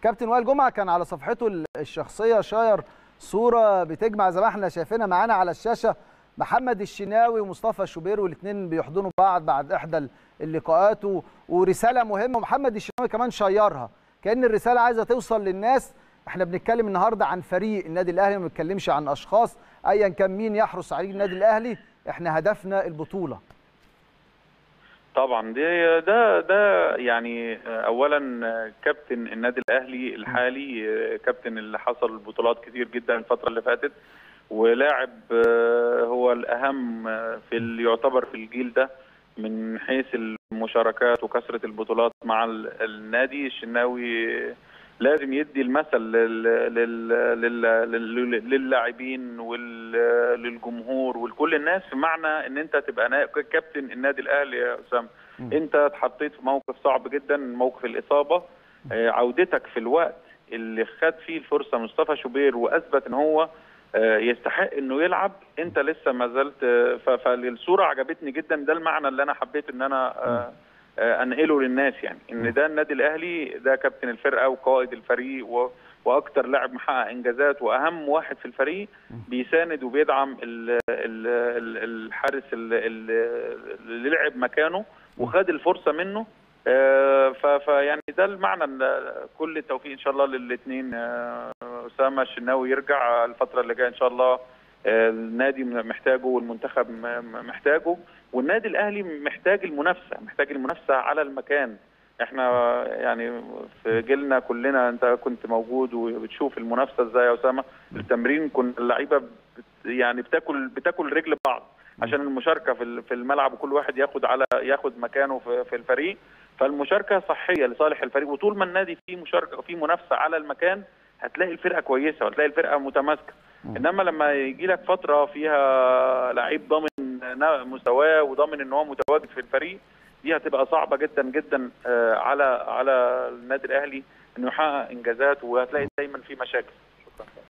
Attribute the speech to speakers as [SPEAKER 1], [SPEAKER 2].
[SPEAKER 1] كابتن وائل جمعه كان على صفحته الشخصيه شاير صوره بتجمع زي ما احنا شايفينها معانا على الشاشه محمد الشناوي ومصطفى شوبير والاثنين بيحضنوا بعض بعد احدى اللقاءات ورساله مهمه ومحمد الشناوي كمان شيرها كان الرساله عايزه توصل للناس احنا بنتكلم النهارده عن فريق النادي الاهلي ما بنتكلمش عن اشخاص ايا كان مين يحرس عليه النادي الاهلي احنا هدفنا البطوله
[SPEAKER 2] طبعا دي ده ده يعني اولا كابتن النادي الاهلي الحالي كابتن اللي حصل بطولات كتير جدا الفتره اللي فاتت ولاعب هو الاهم في اللي يعتبر في الجيل ده من حيث المشاركات وكثره البطولات مع النادي الشناوي لازم يدي المثل للاعبين وللجمهور ولكل الناس في معنى ان انت تبقى كابتن النادي الاهلي يا اسامه انت اتحطيت في موقف صعب جدا موقف الاصابه عودتك في الوقت اللي خد فيه الفرصه مصطفى شوبير واثبت ان هو يستحق انه يلعب انت لسه ما زلت فالصوره عجبتني جدا ده المعنى اللي انا حبيت ان انا انقله للناس يعني ان ده النادي الاهلي ده كابتن الفرقه وقائد الفريق و... واكتر لاعب محقق انجازات واهم واحد في الفريق بيساند وبيدعم ال... ال... ال... الحارس اللي لعب مكانه وخد الفرصه منه فيعني ده المعنى كل التوفيق ان شاء الله للاثنين اسامه الشناوي يرجع الفتره اللي جايه ان شاء الله النادي محتاجه والمنتخب محتاجه والنادي الاهلي محتاج المنافسه محتاج المنافسه على المكان احنا يعني في جيلنا كلنا انت كنت موجود وبتشوف المنافسه ازاي يا اسامه التمرين كنت اللعيبه يعني بتاكل بتاكل رجل بعض عشان المشاركه في في الملعب وكل واحد ياخد على ياخد مكانه في, في الفريق فالمشاركه صحيه لصالح الفريق وطول ما النادي فيه مشاركه وفيه منافسه على المكان هتلاقي الفرقه كويسه وهتلاقي الفرقه متماسكه انما لما يجي لك فتره فيها لعيب ضامن مستواه وضامن ان هو متواجد في الفريق دي هتبقى صعبه جدا جدا على على النادي الاهلي انه يحقق انجازات وهتلاقي دايما في مشاكل